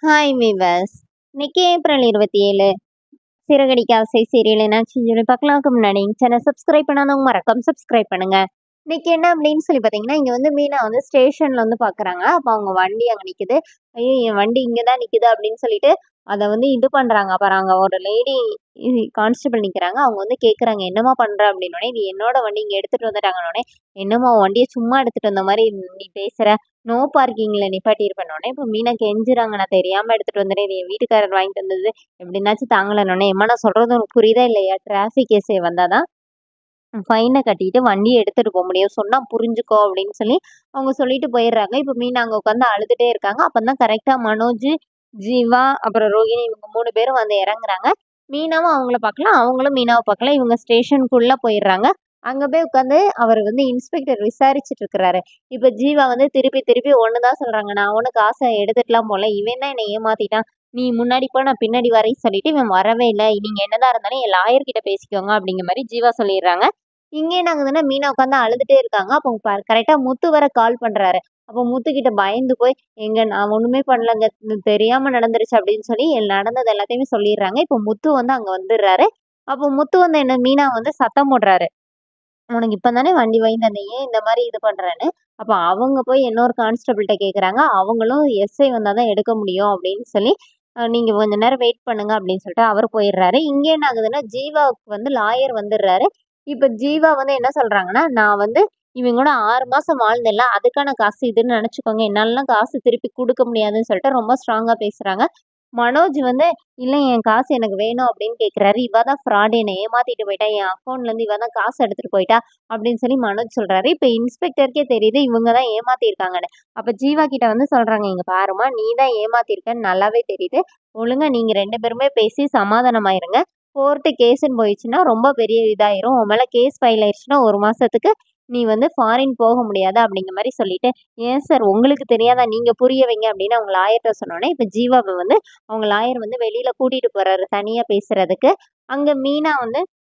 hi viewers இன்னைக்கு April இருபத்தி ஏழு சிறகடிக்க ஆசை சீரியல் என்னாச்சுன்னு சொல்லி பார்க்கலாம்க்கு முன்னாடி சேனல் சப்ஸ்கிரைப் பண்ணாதவங்க மறக்காம சப்ஸ்கிரைப் பண்ணுங்க இன்னைக்கு என்ன அப்படின்னு சொல்லி பார்த்தீங்கன்னா இங்கே வந்து மீனா வந்து ஸ்டேஷன்ல வந்து பார்க்குறாங்க அப்போ அவங்க வண்டி அங்கே நிற்குது ஐயோ என் வண்டி இங்கே தான் நிற்குது அப்படின்னு சொல்லிட்டு அதை வந்து இது பண்ணுறாங்க அப்புறம் அங்கே ஒரு லேடி கான்ஸ்டபிள் நிற்கிறாங்க அவங்க வந்து கேட்குறாங்க என்னம்மா பண்ணுற அப்படின்னோடனே இது என்னோட வண்டி இங்கே எடுத்துகிட்டு வந்துட்டாங்கன்னொடனே என்னம்மா உன் வண்டியை சும்மா எடுத்துகிட்டு வந்த மாதிரி நீ பேசுகிற நோ பார்க்கிங்கில் நிப்பாட்டி இருப்பேனோடனே இப்போ மீனா கெஞ்சுறாங்க நான் தெரியாமல் எடுத்துகிட்டு வந்துட்டேன் இது என் வீட்டுக்காரர் வாங்கிட்டு வந்தது எப்படின்னாச்சும் தாங்கலன்னொடனே ஏம்மா நான் சொல்கிறது உனக்கு புரியுதா இல்லையா டிராஃபிக் கேஸே வந்தால் தான் ஃபைனை கட்டிட்டு வண்டியை எடுத்துகிட்டு போக முடியும் சொன்னால் புரிஞ்சுக்கோ அப்படின்னு சொல்லி அவங்க சொல்லிட்டு போயிடுறாங்க இப்போ மீனா அங்கே உட்காந்து அழுதுகிட்டே இருக்காங்க அப்போ தான் கரெக்டாக மனோஜ் ஜீவா அப்புறம் ரோகிணி இவங்க மூணு பேரும் வந்து இறங்குறாங்க மீனாவும் அவங்கள பார்க்கலாம் அவங்களும் மீனாவை பார்க்கலாம் இவங்க ஸ்டேஷனுக்குள்ளே போயிடுறாங்க அங்கே போய் உட்காந்து அவர் வந்து இன்ஸ்பெக்டர் விசாரிச்சுட்டு இருக்கிறாரு இப்போ ஜீவா வந்து திருப்பி திருப்பி ஒன்று தான் சொல்கிறாங்க நான் உனக்கு ஆசை எடுத்துட்டுலாம் போல இவன் தான் என்னை ஏமாத்திட்டான் நீ முன்னாடி போ நான் பின்னாடி வரேன்னு சொல்லிட்டு இவன் வரவே இல்லை நீங்கள் என்னதான் இருந்தாலும் என் லாயர் கிட்ட பேசிக்கோங்க அப்படிங்கிற மாதிரி ஜீவா சொல்லிடுறாங்க இங்கே என்ன ஆகுதுன்னா மீனா உட்காந்து அழுதுட்டே இருக்காங்க அப்போ கரெக்டாக முத்து வர கால் பண்ணுறாரு அப்போ முத்துக்கிட்ட பயந்து போய் எங்க நான் ஒன்றுமே பண்ணலங்க இது தெரியாம நடந்துருச்சு அப்படின்னு சொல்லி எல் நடந்தது எல்லாத்தையுமே சொல்லிடுறாங்க இப்போ முத்து வந்து அங்கே வந்துடுறாரு அப்போ முத்து வந்து என்ன மீனா வந்து சத்தம் போடுறாரு உனக்கு இப்போ தானே வண்டி வாங்கி தந்தேன் ஏன் இந்த மாதிரி இது பண்ணுறேன்னு அப்போ அவங்க போய் இன்னொரு கான்ஸ்டபிள்கிட்ட கேட்குறாங்க அவங்களும் எஸ்ஐ வந்தால் தான் எடுக்க முடியும் அப்படின்னு சொல்லி நீங்கள் கொஞ்ச நேரம் வெயிட் பண்ணுங்க அப்படின்னு சொல்லிட்டு அவர் போயிடுறாரு இங்கே என்ன ஆகுதுன்னா ஜீவாவுக்கு வந்து லாயர் வந்துடுறாரு இப்போ ஜீவா வந்து என்ன சொல்கிறாங்கன்னா நான் வந்து இவங்க கூட ஆறு மாதம் வாழ்ந்தேன்ல அதுக்கான காசு இதுன்னு நினச்சிக்கோங்க என்னாலலாம் காசு திருப்பி கொடுக்க முடியாதுன்னு சொல்லிட்டு ரொம்ப ஸ்ட்ராங்காக பேசுகிறாங்க மனோஜ் வந்து இல்லை என் காசு எனக்கு வேணும் அப்படின்னு கேட்குறாரு இவ தான் ஃப்ராட் என்னை ஏமாத்திட்டு போயிட்டா என் அக்கௌண்ட்லேருந்து இவ தான் காசு எடுத்துகிட்டு போயிட்டா அப்படின்னு சொல்லி மனோஜ் சொல்கிறாரு இப்போ இன்ஸ்பெக்டருக்கே தெரியுது இவங்க தான் ஏமாத்திருக்காங்கன்னு அப்போ ஜீவா கிட்ட வந்து சொல்கிறாங்க இங்கே பாருமா நீ தான் ஏமாத்திருக்கன்னு நல்லாவே தெரியுது ஒழுங்கா நீங்கள் ரெண்டு பேருமே பேசி சமாதானமாயிருங்க கோர்ட்டு கேஸுன்னு போயிடுச்சுன்னா ரொம்ப பெரிய இதாயிரும் உன் மேலே கேஸ் ஃபைல் ஆயிடுச்சுன்னா ஒரு மாதத்துக்கு நீ வந்து ஃபாரின் போக முடியாது அப்படிங்கிற மாதிரி சொல்லிட்டு ஏன் சார் உங்களுக்கு தெரியாதா நீங்கள் புரிய வைங்க அப்படின்னு அவங்க லாயர்கிட்ட சொன்னோன்னே இப்போ ஜீவாவை வந்து அவங்க லாயர் வந்து வெளியில் கூட்டிகிட்டு போகிறாரு தனியாக பேசுகிறதுக்கு அங்கே மீனா வந்து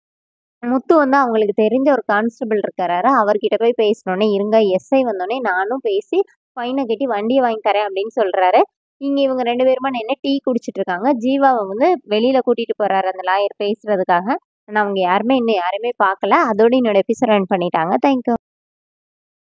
முத்து வந்து அவங்களுக்கு தெரிஞ்ச ஒரு கான்ஸ்டபிள் இருக்காரு அவர்கிட்ட போய் பேசினோடனே இருங்க எஸ்ஐ வந்தோடனே நானும் பேசி ஃபைனை கட்டி வண்டியை வாங்கி தரேன் அப்படின்னு சொல்கிறாரு இங்கே இவங்க ரெண்டு பேருமா நின்று டீ குடிச்சிட்டு இருக்காங்க ஜீவாவை வந்து வெளியில் கூட்டிகிட்டு போகிறாரு அந்த லாயர் பேசுகிறதுக்காக ஆனால் அவங்க யாருமே இன்னும் யாருமே பார்க்கல அதோட என்னோட எபிசோட் ரன் பண்ணிட்டாங்க தேங்க்யூ